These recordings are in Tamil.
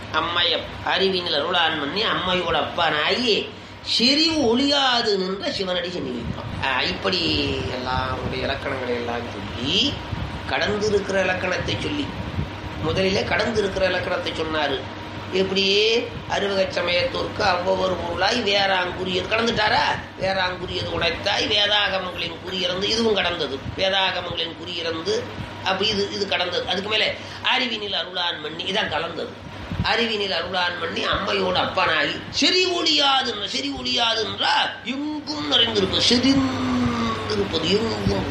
அம்மைய அறிவினில் அருளான் பண்ணி அம்மையோட அப்பானாகி செறிவு ஒளியாது நின்ற சிவனடி சென்னி வைப்பான் ஆஹ் இப்படி எல்லாம் உடைய இலக்கணங்களை எல்லாம் சொல்லி கடந்து இருக்கிற இலக்கணத்தை சொல்லி முதலிலே கடந்து இருக்கிற இலக்கணத்தை சொன்னாரு எப்படி அறுவகை சமயத்திற்கு அவ்வொரு பொருளாய் வேறாங்குரியது கடந்துட்டாரா வேறாங்குரியது உடைத்தாய் வேதாகமங்களின் குறியிறந்து இதுவும் கடந்தது வேதாகமங்களின் குறியிறந்து அப்ப இது இது கடந்தது அதுக்கு மேலே அறிவினில் அருளான் பண்ணி இதான் கலந்தது அறிவினில் அருளான் பண்ணி அம்மையோட அப்பனாகி செறி ஒளியாது செறி ஒளியாது என்றால் எங்கும் நிறைந்திருப்பது செறிந்திருப்பது எங்கும்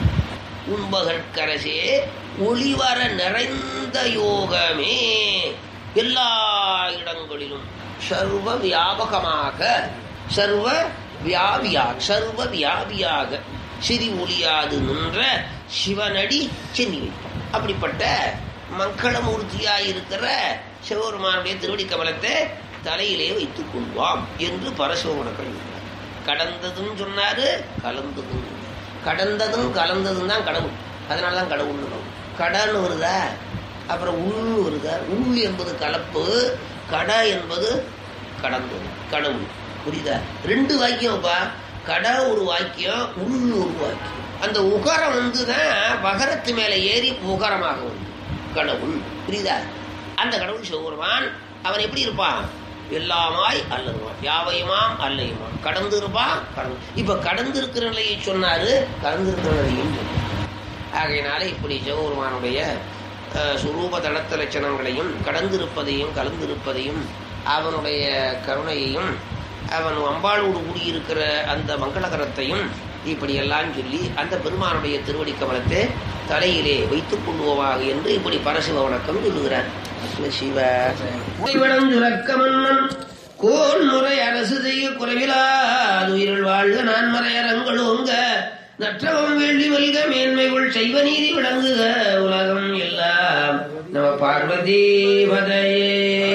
உண்பகற்கரசே ஒளிவர நிறைந்த யோகமே எல்லா இடங்களிலும் சர்வ வியாபகமாக சர்வ வியாபியாக சர்வ வியாபியாக சிறி ஒளியாது நின்ற சிவனடி சென்னி வைப்பான் அப்படிப்பட்ட மங்களமூர்த்தியாய் இருக்கிற சிவபெருமானுடைய திருவடி கமலத்தை தலையிலே வைத்துக் கொள்வாம் என்று பரசிவமணக்கள் கடந்ததும் சொன்னாரு கலந்ததும் சொன்னாரு. கடந்ததும் கலந்ததும் தான் கடவுள் அதனால தான் கடவுள்னு சொல்றோம். கடன்னு வருதா அப்புறம் உள்னு வருதா உள் என்பது கலப்பு கட என்பது கடந்தது கடவுள் புரியுதா ரெண்டு வாக்கியம்ப்பா கட ஒரு வாக்கியம் உள் ஒரு வாக்கியம் அந்த உகரம் வந்து தான் வகரத்து மேலே ஏறி உகரமாக வந்து கடவுள் புரியுதா அந்த கடவுள் சிவபெருமான் அவன் எப்படி இருப்பான் எல்லாமாய் அல்லதுமான் யாவையுமாம் அல்லையுமாம் கடந்து இருப்பான் கடந்து இப்ப கடந்து இருக்கிற நிலையை சொன்னாரு கடந்து இருக்கிற நிலையும் சொன்னார். ஆகையினால இப்படி சிவபெருமானுடைய அஹ், சுரூப தளத்த லட்சணங்களையும் கடந்திருப்பதையும் கலந்திருப்பதையும் அவனுடைய கருணையையும் அவன் அம்பாளோடு கூடியிருக்கிற அந்த மங்களகரத்தையும் இப்படி எல்லாம் சொல்லி அந்த பெருமானுடைய திருவடி கமலத்தை தலையிலே வைத்துக் கொள்வோமாக என்று இப்படி பரசிவ வணக்கம் சொல்லுகிறார் சிவ சிவ சுரக்கமன்னன் கோல் முறை அரசு செய்ய குறைவிலாது உயிரில் வாழ்க நான் மறையரங்களோங்க நற்றவம் வேள்வி மல்க மேன்மைகள் செய்வ நீதி விளங்குக உலகம் எல்லாம் நம பார்வதி பதையே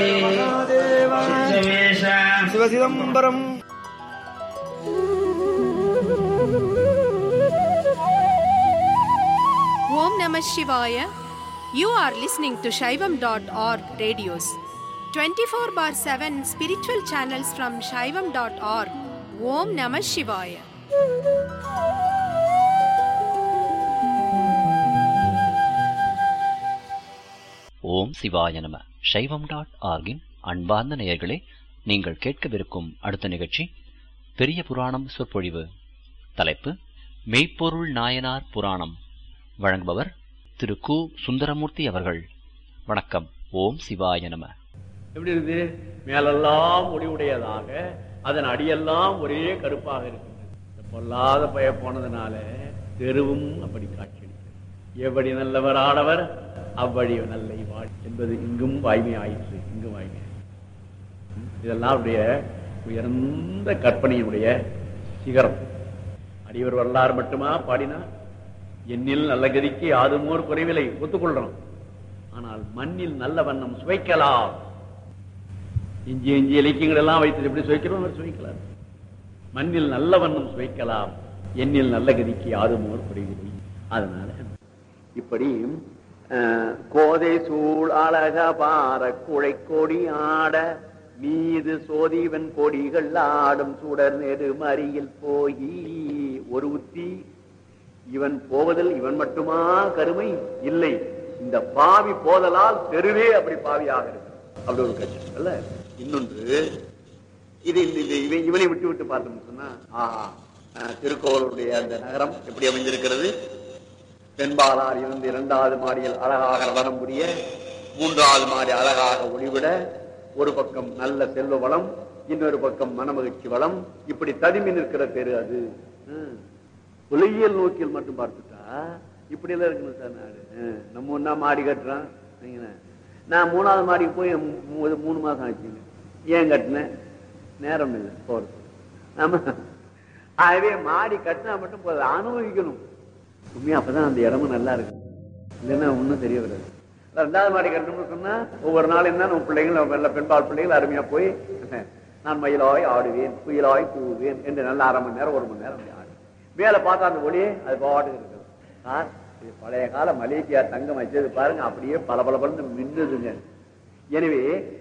சித்தமேஷா Sivachidambaram Om Namah Shivaya. You are listening to Shaivam.org radios. 24 bar 7 spiritual channels from Shaivam.org. Om Namah Shivaya. ஓம் சிவாய நம சைவம் டாட் ஆர்கின் அன்பார்ந்த நேயர்களே நீங்கள் கேட்கவிருக்கும் அடுத்த நிகழ்ச்சி பெரிய புராணம் சொற்பொழிவு தலைப்பு மெய்ப்பொருள் நாயனார் புராணம் வழங்குபவர் திரு கு சுந்தரமூர்த்தி அவர்கள் வணக்கம் ஓம் சிவாய நம எப்படி இருக்குது மேலெல்லாம் ஒளிவுடையதாக அதன் அடியெல்லாம் ஒரே கருப்பாக இருக்கின்றது இந்த பொல்லாத பய போனதுனால தெருவும் அப்படி காட்சியளிக்கிறது எவ்வழி நல்லவர் ஆடவர் அவ்வழி நல்லை வாழ் என்பது இங்கும் வாய்மை ஆயிற்று இங்கும் வாய்மை ஆயிற்று. இதெல்லாம் அவருடைய உயர்ந்த கற்பனையினுடைய சிகரம் அடிவர் வரலாறு மட்டுமா பாடினா எண்ணில் நல்ல கதிக்கு யாதுமோர் குறைவில்லை ஒத்துக்கொள்றோம் ஆனால் மண்ணில் நல்ல வண்ணம் சுவைக்கலாம் இஞ்சி இஞ்சி இலக்கியங்கள் எல்லாம் வைத்து எப்படி சுவைக்கிறோம் அவர் சுவைக்கலாம் மண்ணில் நல்ல வண்ணம் சுவைக்கலாம் எண்ணில் நல்ல கதிக்கு யாதுமோர் குறைவில்லை அதனால இப்படி அஹ், கோதை சூழ் அழக பார குழை கொடி ஆட மீது சோதிவன் கொடிகள் ஆடும் சுடர் நெடுமறியில் போய் ஒரு உத்தி இவன் போவதில் இவன் மட்டுமா கருமை இல்லை இந்த பாவி போதலால் தெருவே அப்படி பாவியாக இருக்கு அப்படி ஒரு கட்சி அல்ல இன்னொன்று இது இந்த இது இவன் இவனை விட்டு விட்டு பார்த்தோம்னு சொன்னா ஆஹா அஹ், திருக்கோவிலுடைய அந்த நகரம் எப்படி அமைந்திருக்கிறது பெண்பாலார் இருந்து இரண்டாவது மாடியில் அழகாக நடனம் புரிய மூன்றாவது மாடி அழகாக ஒளிவிட ஒரு பக்கம் நல்ல செல்வ வளம் இன்னொரு பக்கம் மனமகிழ்ச்சி வளம் இப்படி ததுமி நிற்கிற பேரு அது ஹம். உலகியல் நோக்கில் மட்டும் பார்த்துட்டா இப்படி எல்லாம் இருக்கணும் சார் நாடு ஹம். நம்ம ஒன்னா மாடி கட்டுறோம் வைங்களேன். நான் மூணாவது மாடிக்கு போய் மூ- மூ- மூணு மாசம் ஆச்சுங்க ஏன் கட்டினேன் நேரம் இல்லை போறது ஆமா ஆகவே மாடி கட்டினா மட்டும் போதும் அனுபவிக்கணும் உண்மையா அப்பதான் அந்த இடமும் நல்லா இருக்கு இல்லைன்னா ஒன்றும் தெரிய வராது ரெண்டாவது மாடி கட்டணும்னு சொன்னா ஒவ்வொரு நாளும் தான் நம்ம பிள்ளைகள் நம்ம நல்ல பெண்பால் பிள்ளைகள் அருமையா போய் நான் மயிலாய் ஆடுவேன் குயிலாய் கூவுவேன் என்று நல்ல அரை மணி நேரம் ஒரு மணி நேரம் அப்படி ஆடு மேல பார்த்தா அந்த ஒளி அது பாட்டுக்கு இருக்குது சார் இது பழைய கால மலேசியா தங்கம் வச்சது பாருங்க அப்படியே பல பல மின்னுதுங்க எனவே